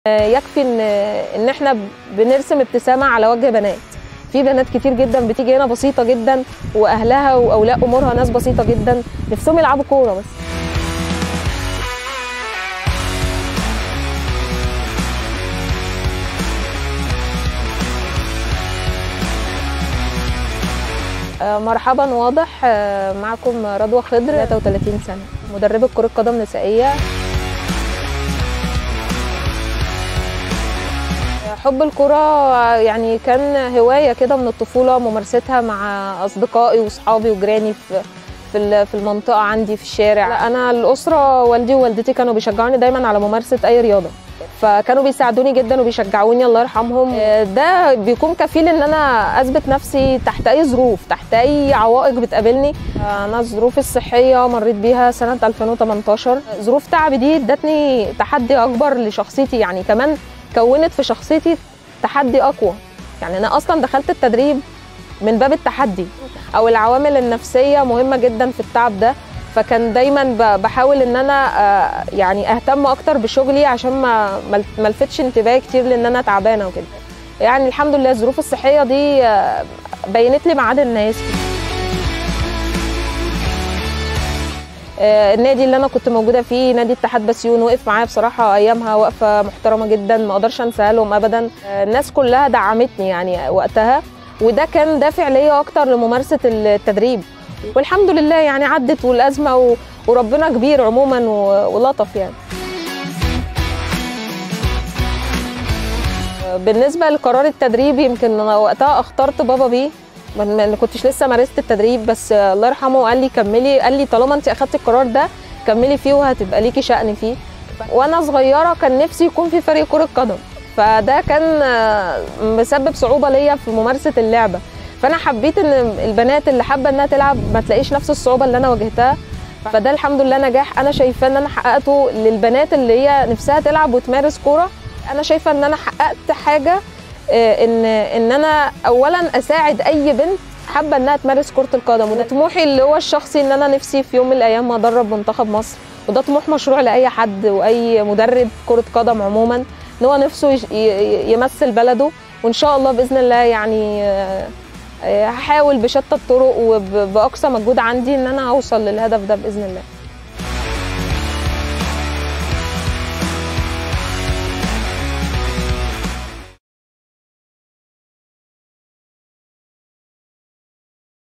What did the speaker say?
يكفي ان ان احنا بنرسم ابتسامه على وجه بنات في بنات كتير جدا بتيجي هنا بسيطه جدا واهلها واولياء امورها ناس بسيطه جدا نفسهم يلعبوا كوره بس آه، مرحبا واضح آه، معكم رضوى خضر 33 سنه مدربه كره قدم نسائيه حب الكرة يعني كان هواية كده من الطفولة ممارستها مع أصدقائي وصحابي وجيراني في في في المنطقة عندي في الشارع لا أنا الأسرة والدي ووالدتي كانوا بيشجعوني دايما على ممارسة أي رياضة فكانوا بيساعدوني جدا وبيشجعوني الله يرحمهم ده بيكون كفيل ان انا اثبت نفسي تحت اي ظروف تحت اي عوائق بتقابلني انا الظروف الصحيه مريت بيها سنه 2018 ظروف تعبي دي ادتني تحدي اكبر لشخصيتي يعني كمان كونت في شخصيتي تحدي اقوى يعني انا اصلا دخلت التدريب من باب التحدي او العوامل النفسيه مهمه جدا في التعب ده فكان دايما بحاول ان انا يعني اهتم اكتر بشغلي عشان ما ما الفتش انتباهي كتير لان انا تعبانه وكده يعني الحمد لله الظروف الصحيه دي بينت لي ميعاد الناس النادي اللي انا كنت موجوده فيه نادي اتحاد بسيون وقف معايا بصراحه ايامها وقفه محترمه جدا ما اقدرش انساها لهم ابدا الناس كلها دعمتني يعني وقتها وده كان دافع ليا اكتر لممارسه التدريب والحمد لله يعني عدت والازمه وربنا كبير عموما ولطف يعني بالنسبه لقرار التدريب يمكن انا وقتها اخترت بابا بيه ما كنتش لسه مارست التدريب بس الله يرحمه قال لي كملي قال لي طالما انت اخدتي القرار ده كملي فيه وهتبقى ليكي شأن فيه وانا صغيره كان نفسي يكون في فريق كره قدم فده كان مسبب صعوبه ليا في ممارسه اللعبه فانا حبيت ان البنات اللي حابه انها تلعب ما تلاقيش نفس الصعوبه اللي انا واجهتها فده الحمد لله نجاح انا شايفاه ان انا حققته للبنات اللي هي نفسها تلعب وتمارس كوره انا شايفه ان انا حققت حاجه ان ان انا اولا اساعد اي بنت حابه انها تمارس كره القدم وده طموحي اللي هو الشخصي ان انا نفسي في يوم من الايام ادرب منتخب مصر وده طموح مشروع لاي حد واي مدرب كره قدم عموما ان هو نفسه يمثل بلده وان شاء الله باذن الله يعني هحاول بشتى الطرق وباقصى مجهود عندي ان انا اوصل للهدف ده باذن الله